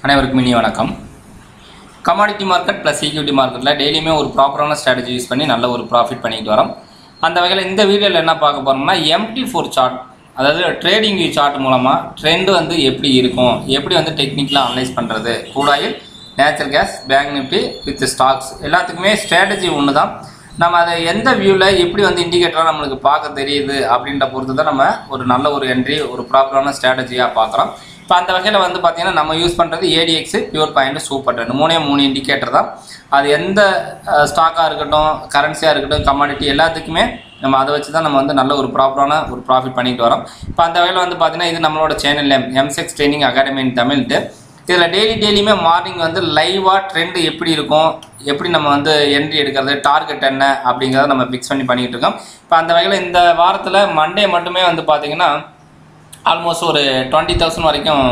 அனைவருக்கும் இனிய வணக்கம் கமாடிட்டி மார்க்கெட் ப்ளஸ் ஈக்விட்டி மார்க்கெட்டில் டெய்லியுமே ஒரு ப்ராப்பரான ஸ்ட்ராட்டஜி யூஸ் பண்ணி நல்ல ஒரு ப்ராஃபிட் பண்ணிட்டு வரோம் அந்த வகையில் இந்த வீடியோவில் என்ன பார்க்க போகிறோம்னா எம்டி ஃபோர் சார்ட் அதாவது ட்ரேடிங் வியூ சார்ட் மூலமாக ட்ரெண்ட் வந்து எப்படி இருக்கும் எப்படி வந்து டெக்னிக்கலாக அனலைஸ் பண்ணுறது கூடாயில் natural gas bank Nifty with stocks எல்லாத்துக்குமே ஸ்ட்ராட்டஜி ஒன்று தான் நம்ம அதை எந்த வியூவில் எப்படி வந்து இண்டிகேட்டராக நம்மளுக்கு பார்க்க தெரியுது அப்படின்ற பொறுத்து தான் நம்ம ஒரு நல்ல ஒரு என்ட்ரி ஒரு ப்ராப்பரான ஸ்ட்ராட்டஜியாக பார்க்குறோம் இப்போ அந்த வகையில் வந்து பார்த்தீங்கன்னா நம்ம யூஸ் பண்ணுறது ADX pure point super trend மூணே மூணு இண்டிகேட்டர் தான் அது எந்த ஸ்டாக்காக இருக்கட்டும் கரன்சியாக இருக்கட்டும் கமாடிட்டி எல்லாத்துக்குமே நம்ம அதை வச்சு தான் நம்ம வந்து நல்ல ஒரு ப்ராப்பரான ஒரு ப்ராஃபிட் பண்ணிட்டு வரோம் இப்போ அந்த வகையில் வந்து பார்த்தீங்கன்னா இது நம்மளோட channel name MCX training academy in தமிழ்ட்டு இதில் டெய்லி டெய்லியுமே மார்னிங் வந்து லைவாக ட்ரெண்ட் எப்படி இருக்கும் எப்படி நம்ம வந்து என்ட்ரி எடுக்கிறது டார்கெட் என்ன அப்படிங்கிறத நம்ம ஃபிக்ஸ் பண்ணி பண்ணிகிட்டு இருக்கோம் இப்போ அந்த வகையில் இந்த வாரத்தில் மண்டே மட்டுமே வந்து பார்த்தீங்கன்னா ஆல்மோஸ்ட் ஒரு டுவெண்ட்டி தௌசண்ட் வரைக்கும்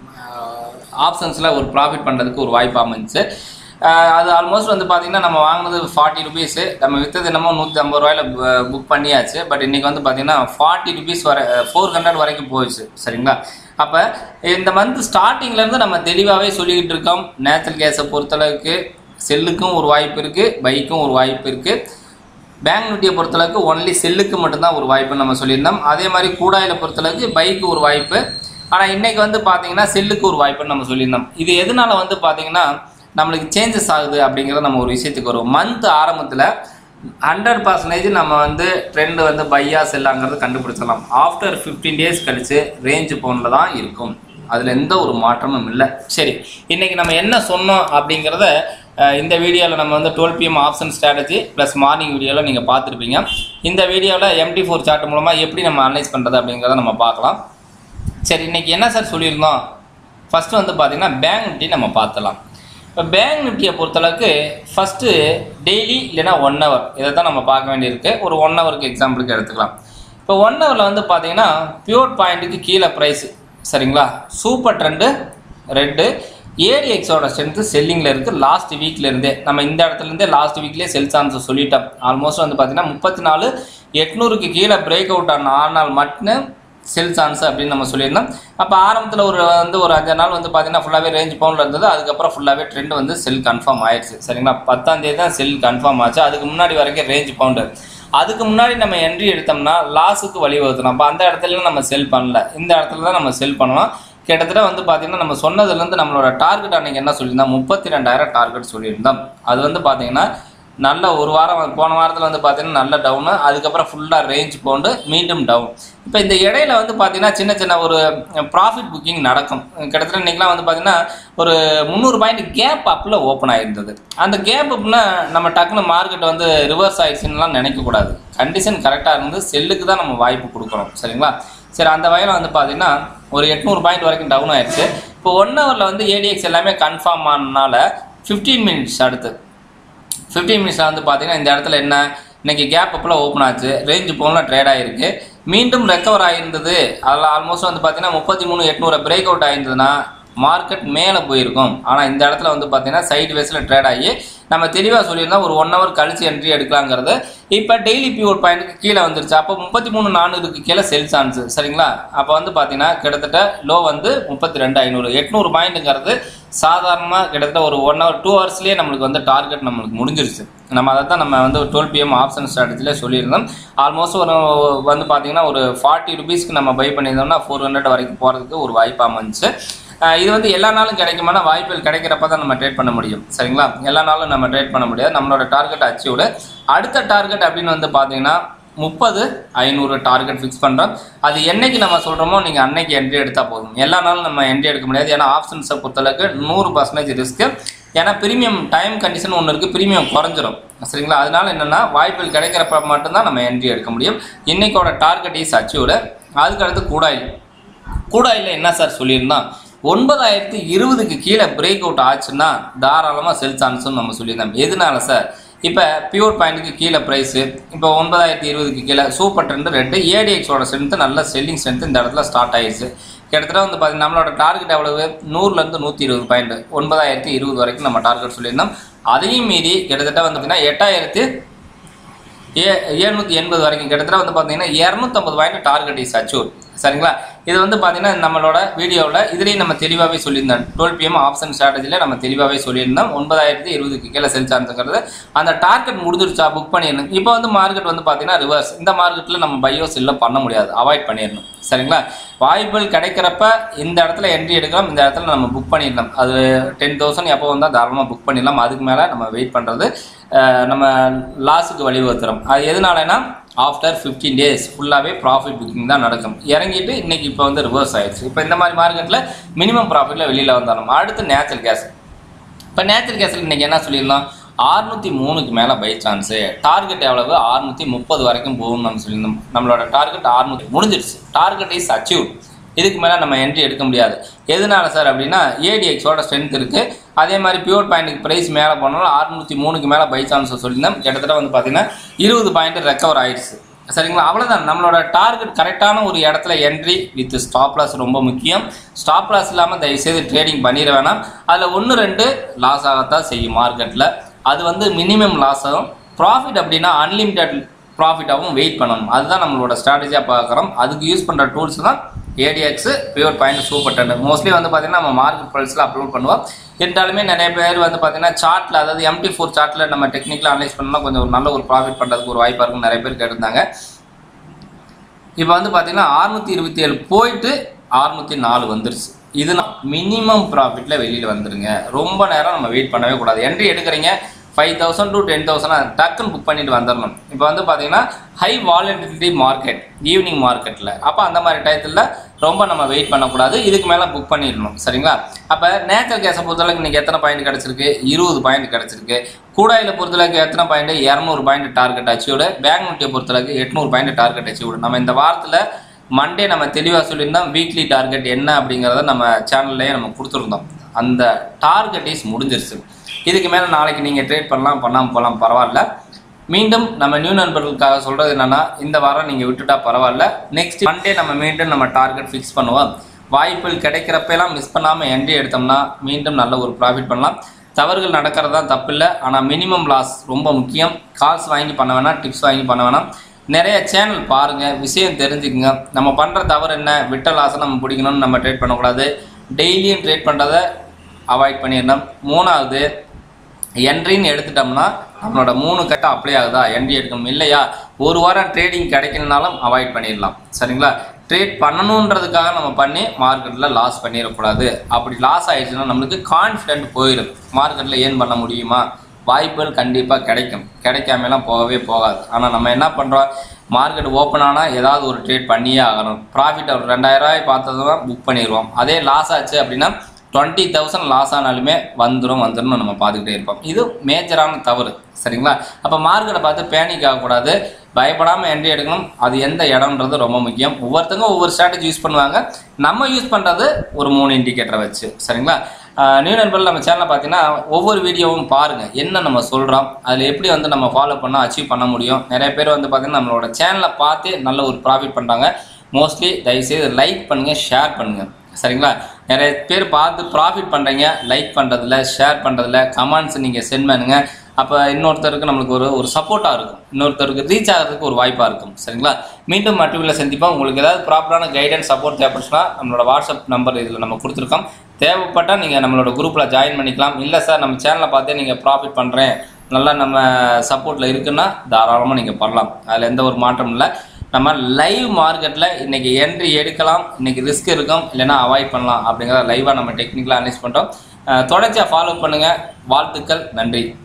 ஆப்ஷன்ஸில் ஒரு ப்ராஃபிட் பண்ணுறதுக்கு ஒரு வாய்ப்பு அமைஞ்சிச்சு அஹ் அது ஆல்மோஸ்ட் வந்து பார்த்தீங்கன்னா நம்ம வாங்கினது ஃபார்ட்டி ருபீஸு நம்ம விற்றது என்னமோ நூற்றி ஐம்பது ரூபாயில் புக் பண்ணியாச்சு பட் இன்றைக்கி வந்து பார்த்தீங்கன்னா ஃபார்ட்டி ருபீஸ் வரை ஃபோர் ஹண்ட்ரட் வரைக்கும் போயிடுச்சு சரிங்களா அப்போ இந்த மந்த் ஸ்டார்டிங்லேருந்து நம்ம தெளிவாகவே சொல்லிக்கிட்டு இருக்கோம் நேச்சுரல் கேஸை பொறுத்தளவுக்கு செல்லுக்கும் ஒரு வாய்ப்பு இருக்குது பைக்கும் ஒரு வாய்ப்பு இருக்குது பேங்க் நிஃப்டியை பொறுத்தளவுக்கு ஒன்லி செல்லுக்கு மட்டும்தான் ஒரு வாய்ப்பு நம்ம சொல்லியிருந்தோம் அதே மாதிரி கூடாயில் பொறுத்தளவுக்கு பைக்கு ஒரு வாய்ப்பு ஆனால் இன்னைக்கு வந்து பார்த்தீங்கன்னா செல்லுக்கு ஒரு வாய்ப்புன்னு நம்ம சொல்லியிருந்தோம் இது எதனால வந்து பார்த்தீங்கன்னா நம்மளுக்கு சேஞ்சஸ் ஆகுது அப்படிங்கிறத நம்ம ஒரு விஷயத்துக்கு வருவோம் மந்த் ஆரம்பத்தில் ஹண்ட்ரட் பர்சன்டேஜ் நம்ம வந்து ட்ரெண்ட் வந்து பையா செல்லாங்கிறது கண்டுபிடிச்சிடலாம் ஆஃப்டர் ஃபிஃப்டீன் டேஸ் கழிச்சு ரேஞ்ச் பவுனில் தான் இருக்கும் அதில் எந்த ஒரு மாற்றமும் இல்லை சரி இன்னைக்கு நம்ம என்ன சொன்னோம் அப்படிங்கிறத அஹ், இந்த வீடியோவில் நம்ம வந்து twelve PM option strategy plus morning வீடியோவில் நீங்கள் பார்த்துருப்பீங்க இந்த வீடியோவில் எம்டி ஃபோர் சார்ட் மூலமாக எப்படி நம்ம அனலைஸ் பண்ணுறது அப்படிங்கிறத நம்ம பார்க்கலாம் சரி இன்னைக்கு என்ன சார் சொல்லியிருந்தோம் ஃபஸ்ட்டு வந்து பார்த்தீங்கன்னா பேங்க் நிஃப்டி நம்ம பார்த்தலாம் இப்போ பேங்க் நிஃப்டியை பொறுத்தளவுக்கு ஃபஸ்ட்டு டெய்லி இல்லைன்னா ஒன் ஹவர் இதை தான் நம்ம பார்க்க வேண்டியிருக்கு ஒரு ஒன் ஹவருக்கு எக்ஸாம்பிளுக்கு எடுத்துக்கலாம் இப்போ ஒன் ஹவரில் வந்து பார்த்தீங்கன்னா பியூர் பாயிண்ட்டுக்கு கீழே ப்ரைஸ் சரிங்களா சூப்பர் ட்ரெண்டு ரெட்டு ஏடிஎக்ஸோட ஸ்ட்ரென்த்து செல்லிங்கில் இருக்குது லாஸ்ட் வீக்ல இருந்தே நம்ம இந்த இடத்துல இருந்தே லாஸ்ட் வீக்லேயே செல் சான்ஸ் சொல்லிட்டோம் ஆல்மோஸ்ட் வந்து பார்த்தீங்கன்னா முப்பத்தி நாலு எட்நூறுக்கு கீழே பிரேக் அவுட் ஆன ஆனால் மட்டும் செல் சான்ஸ் அப்படின்னு நம்ம சொல்லியிருந்தோம் அப்போ ஆரம்பத்தில் ஒரு வந்து ஒரு அஞ்சு நாள் வந்து பார்த்தீங்கன்னா ஃபுல்லாகவே ரேஞ்ச் பவுண்டில் இருந்தது அதுக்கப்புறம் ஃபுல்லாகவே ட்ரெண்ட் வந்து செல் கன்ஃபார்ம் ஆயிடுச்சு சரிங்களா பத்தாம் தேதி தான் செல் கன்ஃபார்ம் ஆச்சு அதுக்கு முன்னாடி வரைக்கும் ரேஞ்ச் பவுண்டு அதுக்கு முன்னாடி நம்ம என்ட்ரி எடுத்தோம்னா லாஸுக்கு வழிவகுத்தணும் அப்போ அந்த இடத்துல நம்ம செல் பண்ணல இந்த இடத்துல தான் நம்ம செல் பண்ணணும் கிட்டத்தட்ட வந்து பார்த்தீங்கன்னா நம்ம சொன்னதுலேருந்து நம்மளோட டார்கெட் அன்னைக்கு என்ன சொல்லியிருந்தோம் முப்பத்தி ரெண்டாயிரம் டார்கெட் சொல்லியிருந்தோம் அது வந்து பார்த்தீங்கன்னா நல்ல ஒரு வாரம் போன வாரத்தில் வந்து பார்த்தீங்கன்னா நல்ல டவுனு அதுக்கப்புறம் ஃபுல்லாக ரேஞ்ச் போண்டு மீண்டும் டவுன் இப்போ இந்த இடையில வந்து பார்த்தீங்கன்னா சின்ன சின்ன ஒரு ப்ராஃபிட் புக்கிங் நடக்கும் கிட்டத்தட்ட இன்றைக்கெலாம் வந்து பார்த்தீங்கன்னா ஒரு முந்நூறு பாயிண்ட் கேப் அப்பில் ஓப்பன் ஆயிருந்தது அந்த கேப் அப்னா நம்ம டக்குன்னு மார்க்கெட் வந்து ரிவர்ஸ் ஆயிடுச்சுன்னுலாம் நினைக்கக்கூடாது கண்டிஷன் கரெக்டாக இருந்து செல்லுக்கு தான் நம்ம வாய்ப்பு கொடுக்குறோம் சரிங்களா சரி அந்த வகையில் வந்து பார்த்தீங்கன்னா ஒரு எட்நூறு பாயிண்ட் வரைக்கும் டவுன் ஆயிடுச்சு இப்போ ஒன் ஹவரில் வந்து ஏடிஎக்ஸ் எல்லாமே கன்ஃபார்ம் ஆனனால ஃபிஃப்டீன் மினிட்ஸ் அடுத்து ஃபிஃப்டீன் மினிட்ஸில் வந்து பார்த்தீங்கன்னா இந்த இடத்துல என்ன இன்னைக்கு கேப் அப்பில் ஓப்பன் ஆச்சு ரேஞ்சு போனில் ட்ரேட் ஆகிருக்கு மீண்டும் ரெக்கவர் ஆகிருந்தது அதில் ஆல்மோஸ்ட் வந்து பார்த்தீங்கன்னா முப்பத்தி மூணு எட்நூறு பிரேக் அவுட் ஆகிருந்ததுன்னா மார்க்கெட் மேலே போயிருக்கும் ஆனால் இந்த இடத்துல வந்து பார்த்தீங்கன்னா சைடு வேஸில் ட்ரேட் ஆகி நம்ம தெளிவாக சொல்லியிருந்தோம் ஒரு ஒன் ஹவர் கழிச்சு என்ட்ரி எடுக்கலாங்கிறது இப்போ டெய்லி பியூர் பாயிண்ட்டுக்கு கீழே வந்துருச்சு அப்போ முப்பத்தி மூணு நானூறுக்கு கீழே செல் சான்ஸ் சரிங்களா அப்போ வந்து பார்த்தீங்கன்னா கிட்டத்தட்ட லோ வந்து முப்பத்தி ரெண்டு ஐநூறு எட்நூறு பாயிண்ட்டுங்கிறது சாதாரணமாக கிட்டத்தட்ட ஒரு ஒன் ஹவர் டூ ஹவர்ஸ்லேயே நம்மளுக்கு வந்து டார்கெட் நம்மளுக்கு முடிஞ்சிருச்சு நம்ம அதை தான் நம்ம வந்து டுவெல் பிஎம் ஆப்ஷன் ஸ்ட்ராட்டஜியில் சொல்லியிருந்தோம் ஆல்மோஸ்ட் ஒரு வந்து பார்த்தீங்கன்னா ஒரு ஃபார்ட்டி ருபீஸ்க்கு நம்ம பை பண்ணியிருந்தோம்னா ஃபோர் ஹண்ட்ரட் வரைக்கும் போகிறதுக்கு ஒரு வாய்ப்பு அமைஞ்சிச்சு அஹ் இது வந்து எல்லா நாளும் கிடைக்குமான வாய்ப்புகள் கிடைக்கிறப்ப தான் நம்ம ட்ரேட் பண்ண முடியும் சரிங்களா எல்லா நாளும் நம்ம ட்ரேட் பண்ண முடியாது நம்மளோட டார்கெட் அச்சீவ்டு அடுத்த டார்கெட் அப்படின்னு வந்து பார்த்தீங்கன்னா முப்பது ஐநூறு டார்கெட் ஃபிக்ஸ் பண்ணுறோம் அது என்னைக்கு நம்ம சொல்கிறோமோ நீங்கள் அன்னைக்கு என்ட்ரி எடுத்தால் போதும் எல்லா நாளும் நம்ம என்ட்ரி எடுக்க முடியாது ஏன்னா ஆப்ஷன்ஸை பொறுத்தளவுக்கு நூறு பர்சன்டேஜ் ரிஸ்க்கு ஏன்னா ப்ரீமியம் டைம் கண்டிஷன் ஒன்று இருக்குது ப்ரீமியம் குறைஞ்சிரும் சரிங்களா அதனால என்னென்னா வாய்ப்புகள் கிடைக்கிறப்ப மட்டும்தான் நம்ம என்ட்ரி எடுக்க முடியும் இன்னைக்கோட டார்கெட் இஸ் அச்சீவ்டு அதுக்கு அடுத்து கூடாயில் கூடாயில் என்ன சார் சொல்லியிருந்தோம் ஒன்பதாயிரத்தி இருபதுக்கு கீழே பிரேக் அவுட் ஆச்சுன்னா தாராளமாக செல் சான்ஸ்னு நம்ம சொல்லியிருந்தோம் எதனால சார் இப்போ பியூர் பாயிண்ட்டுக்கு கீழே ப்ரைஸு இப்போ ஒன்பதாயிரத்தி இருபதுக்கு கீழே சூப்பர் ட்ரெண்டு ரெண்டு ஏடிஎக்ஸோட ஸ்ட்ரென்த்து நல்ல செல்லிங் ஸ்ட்ரென்த்து இந்த இடத்துல ஸ்டார்ட் ஆயிடுச்சு கிட்டத்தட்ட வந்து பார்த்தீங்கன்னா நம்மளோட டார்கெட் எவ்வளவு நூறுலேருந்து நூற்றி இருபது பாயிண்ட் ஒன்பதாயிரத்தி இருபது வரைக்கும் நம்ம டார்கெட் சொல்லியிருந்தோம் அதையும் மீறி கிட்டத்தட்ட வந்து பார்த்தீங்கன்னா எட்டாயிரத்து ஏ ஏழ்நூற்றி எண்பது வரைக்கும் கிட்டத்தட்ட வந்து பார்த்தீங்கன்னா இரநூத்தம்பது பாயிண்ட் டார்கெட் இஸ் அச்சூர் சரிங்களா இது வந்து பார்த்தீங்கன்னா நம்மளோட வீடியோவில் இதுலேயும் நம்ம தெளிவாகவே சொல்லியிருந்தோம் டுவெல் பிஎம் ஆப்ஷன் ஸ்ட்ராட்டஜியில் நம்ம தெளிவாகவே சொல்லியிருந்தோம் ஒன்பதாயிரத்தி இருபதுக்கு கீழே செல் சான்ஸுங்கிறது அந்த டார்கெட் முடிஞ்சிருச்சா புக் பண்ணிடணும் இப்போ வந்து மார்க்கெட் வந்து பார்த்தீங்கன்னா ரிவர்ஸ் இந்த மார்க்கெட்டில் நம்ம பையோ செல்ல பண்ண முடியாது அவாய்ட் பண்ணிடணும் சரிங்களா வாய்ப்புகள் கிடைக்கிறப்ப இந்த இடத்துல என்ட்ரி எடுக்கலாம் இந்த இடத்துல நம்ம புக் பண்ணிடலாம் அது டென் தௌசண்ட் எப்போ வந்தால் தாராளமாக புக் பண்ணிடலாம் அதுக்கு மேலே நம்ம வெயிட் பண்ணுறது நம்ம லாஸுக்கு வழிவகுத்துறோம் அது எதனாலனா ஆஃப்டர் ஃபிஃப்டீன் டேஸ் ஃபுல்லாகவே ப்ராஃபிட் புக்கிங் தான் நடக்கும் இறங்கிட்டு இன்னைக்கு இப்போ வந்து ரிவர்ஸ் ஆயிடுச்சு இப்போ இந்த மாதிரி மார்க்கெட்டில் மினிமம் ப்ராஃபிட்டில் வெளியில் வந்தாலும் அடுத்து நேச்சுரல் கேஸ் இப்போ நேச்சுரல் கேஸில் இன்னைக்கு என்ன சொல்லியிருந்தோம் ஆறுநூற்றி மூணுக்கு மேலே பை சான்ஸு டார்கெட் எவ்வளவு ஆறுநூற்றி முப்பது வரைக்கும் போகும் நம்ம சொல்லியிருந்தோம் நம்மளோட டார்கெட் ஆறுநூற்றி முடிஞ்சிருச்சு டார்கெட் இஸ் அச்சீவ் இதுக்கு மேலே நம்ம என்ட்ரி எடுக்க முடியாது எதனால சார் அப்படின்னா ஏடிஎக்ஸோட ஸ்ட்ரென்த் இருக்குது அதே மாதிரி பியூர் பாயிண்ட்டுக்கு ப்ரைஸ் மேலே போனாலும் ஆறுநூற்றி மூணுக்கு மேலே பை சான்ஸ் சொல்லியிருந்தோம் கிட்டத்தட்ட வந்து பார்த்தீங்கன்னா இருபது பாயிண்ட் ரெக்கவர் ஆயிடுச்சு சரிங்களா அவ்வளோதான் நம்மளோட டார்கெட் கரெக்டான ஒரு இடத்துல என்ட்ரி வித் ஸ்டாப் லாஸ் ரொம்ப முக்கியம் ஸ்டாப் லாஸ் இல்லாமல் தயவுசெய்து ட்ரேடிங் பண்ணிட வேணாம் அதில் ஒன்று ரெண்டு லாஸ் ஆகத்தான் செய்யும் மார்க்கெட்டில் அது வந்து மினிமம் லாஸ் ஆகும் ப்ராஃபிட் அப்படின்னா அன்லிமிட்டெட் ப்ராஃபிட்டாகவும் வெயிட் பண்ணணும் அதுதான் நம்மளோட ஸ்ட்ராட்டஜியாக பார்க்குறோம் அதுக்கு யூஸ் பண்ணுற டூல்ஸ் தான் ADX pure point super trend mostly வந்து பார்த்தீங்கன்னா நம்ம மார்க்கெட் ப்ரைஸில் அப்லோட் பண்ணுவோம் இருந்தாலுமே நிறைய பேர் வந்து பார்த்தீங்கன்னா சார்ட்டில் அதாவது எம்டி ஃபோர் சார்ட்டில் நம்ம டெக்னிக்கலாக அனலைஸ் பண்ணால் கொஞ்சம் ஒரு நல்ல ஒரு ப்ராஃபிட் பண்ணுறதுக்கு ஒரு வாய்ப்பாக இருக்கும் நிறைய பேர் கேட்டிருந்தாங்க இப்போ வந்து பார்த்தீங்கன்னா அறுநூத்தி இருபத்தி ஏழு போயிட்டு அறுநூத்தி நாலு வந்துருச்சு இதுனா மினிமம் ப்ராஃபிட்டில் வெளியில் வந்துருங்க ரொம்ப நேரம் நம்ம வெயிட் பண்ணவே கூடாது என்ட்ரி எடுக்கிறீங்க five thousand to ten thousand டக்குன்னு புக் பண்ணிட்டு வந்துடணும் இப்போ வந்து பார்த்தீங்கன்னா ஹை வாலட்டிலிட்டி மார்க்கெட் ஈவினிங் மார்க்கெட்டில் அப்போ அந்த மாதிரி டயத்தில் ரொம்ப நம்ம வெயிட் பண்ணக்கூடாது இதுக்கு மேலே புக் பண்ணிடணும் சரிங்களா அப்போ நேச்சுரல் கேஸை பொறுத்தளவுக்கு இன்றைக்கி எத்தனை பாயிண்ட் கிடச்சிருக்கு இருபது பாயிண்ட் கிடச்சிருக்கு கூடாயில் பொறுத்தளவுக்கு எத்தனை பாயிண்ட் இரநூறு பாயிண்ட் டார்கெட் அச்சீவ்டு பேங்க் நிஃப்டியை பொறுத்தளவுக்கு எட்நூறு பாயிண்ட் டார்கெட் அச்சீவ்டு நம்ம இந்த வாரத்தில் மண்டே நம்ம தெளிவாக சொல்லியிருந்தோம் வீக்லி டார்கெட் என்ன அப்படிங்கிறத நம்ம சேனல்லையே நம்ம கொடுத்துருந்தோம் அந்த டார்கெட் இஸ் முடிஞ்சிருச்சு இதுக்கு மேலே நாளைக்கு நீங்கள் ட்ரேட் பண்ணலாம் பண்ணாமல் போகலாம் பரவாயில்ல மீண்டும் நம்ம நியூ நண்பர்களுக்காக சொல்கிறது என்னென்னா இந்த வாரம் நீங்கள் விட்டுட்டா பரவாயில்ல நெக்ஸ்ட் மண்டே நம்ம மீண்டும் நம்ம டார்கெட் ஃபிக்ஸ் பண்ணுவோம் வாய்ப்புகள் கிடைக்கிறப்பெல்லாம் மிஸ் பண்ணாமல் என்ட்ரி எடுத்தோம்னா மீண்டும் நல்ல ஒரு ப்ராஃபிட் பண்ணலாம் தவறுகள் நடக்கிறது தான் தப்பில்லை ஆனால் மினிமம் லாஸ் ரொம்ப முக்கியம் கால்ஸ் வாங்கி பண்ண வேணாம் டிப்ஸ் வாங்கி பண்ண வேணாம் நிறைய சேனல் பாருங்கள் விஷயம் தெரிஞ்சுக்குங்க நம்ம பண்ணுற தவறு என்ன விட்ட லாஸை நம்ம பிடிக்கணும்னு நம்ம ட்ரேட் பண்ணக்கூடாது டெய்லியும் ட்ரேட் பண்ணுறதை அவாய்ட் பண்ணிடணும் மூணாவது என்ட்ரின்னு எடுத்துட்டோம்னா நம்மளோட மூணு கட்டம் அப்ளை ஆகுதா என்ட்ரி எடுக்கணும் இல்லையா ஒரு வாரம் ட்ரேடிங் கிடைக்கலனாலும் அவாய்ட் பண்ணிடலாம் சரிங்களா ட்ரேட் பண்ணணுன்றதுக்காக நம்ம பண்ணி மார்க்கெட்டில் லாஸ் பண்ணிடக்கூடாது அப்படி லாஸ் ஆயிடுச்சுன்னா நம்மளுக்கு கான்ஃபிடென்ட் போயிடும் மார்க்கெட்டில் ஏன் பண்ண முடியுமா வாய்ப்புகள் கண்டிப்பாக கிடைக்கும் கிடைக்காமலாம் போகவே போகாது ஆனால் நம்ம என்ன பண்ணுறோம் மார்க்கெட் ஓப்பன் ஆனால் ஏதாவது ஒரு ட்ரேட் பண்ணியே ஆகணும் ப்ராஃபிட் ஒரு ரெண்டாயிரரூவாய் பார்த்ததும் புக் பண்ணிடுவோம் அதே லாஸ் ஆச்சு அப்படின்னா டுவெண்ட்டி தௌசண்ட் லாஸ் ஆனாலுமே வந்துடும் வந்துடும் நம்ம பார்த்துக்கிட்டே இருப்போம் இது மேஜரான தவறு சரிங்களா அப்போ மார்க்கெட்டை பார்த்து பேனிக் ஆகக்கூடாது பயப்படாமல் என்ட்ரி எடுக்கணும் அது எந்த இடம்ன்றது ரொம்ப முக்கியம் ஒவ்வொருத்தங்க ஒவ்வொரு ஸ்ட்ராட்டஜி யூஸ் பண்ணுவாங்க நம்ம யூஸ் பண்ணுறது ஒரு மூணு இண்டிகேட்டரை வச்சு சரிங்களா நியூ நண்பர்கள் நம்ம சேனலை பார்த்தீங்கன்னா ஒவ்வொரு வீடியோவும் பாருங்கள் என்ன நம்ம சொல்கிறோம் அதில் எப்படி வந்து நம்ம ஃபாலோ பண்ணால் அச்சீவ் பண்ண முடியும் நிறைய பேர் வந்து பார்த்தீங்கன்னா நம்மளோட சேனலை பார்த்து நல்ல ஒரு ப்ராஃபிட் பண்ணுறாங்க மோஸ்ட்லி தயவுசெய்து லைக் பண்ணுங்கள் ஷேர் பண்ணுங்கள் சரிங்களா நிறைய பேர் பார்த்து ப்ராஃபிட் பண்ணுறீங்க லைக் பண்ணுறதில்ல ஷேர் பண்ணுறதில்ல கமெண்ட்ஸ் நீங்கள் சென்ட் பண்ணுங்க அப்போ இன்னொருத்தருக்கு நம்மளுக்கு ஒரு ஒரு சப்போர்ட்டாக இருக்கும் இன்னொருத்தருக்கு ரீச் ஆகிறதுக்கு ஒரு வாய்ப்பாக இருக்கும் சரிங்களா மீண்டும் மட்டுமில்ல சந்திப்போம் உங்களுக்கு ஏதாவது ப்ராப்பரான கைடன்ஸ் சப்போர்ட் தேவைப்படுச்சுன்னா நம்மளோட வாட்ஸ்அப் நம்பர் இதில் நம்ம கொடுத்துருக்கோம் தேவைப்பட்டால் நீங்கள் நம்மளோட குரூப்பில் ஜாயின் பண்ணிக்கலாம் இல்லை சார் நம்ம சேனலை பார்த்தே நீங்கள் ப்ராஃபிட் பண்ணுறேன் நல்லா நம்ம சப்போர்ட்டில் இருக்குன்னா தாராளமாக நீங்கள் பண்ணலாம் அதில் எந்த ஒரு மாற்றம் இல்லை நம்ம லைவ் மார்க்கெட்டில் இன்றைக்கி என்ட்ரி எடுக்கலாம் இன்றைக்கி ரிஸ்க் இருக்கும் இல்லைன்னா அவாய்ட் பண்ணலாம் அப்படிங்கிறத லைவாக நம்ம டெக்னிக்கலாக அனலைஸ் பண்ணுறோம் தொடர்ச்சியாக ஃபாலோ பண்ணுங்கள் வாழ்த்துக்கள் நன்றி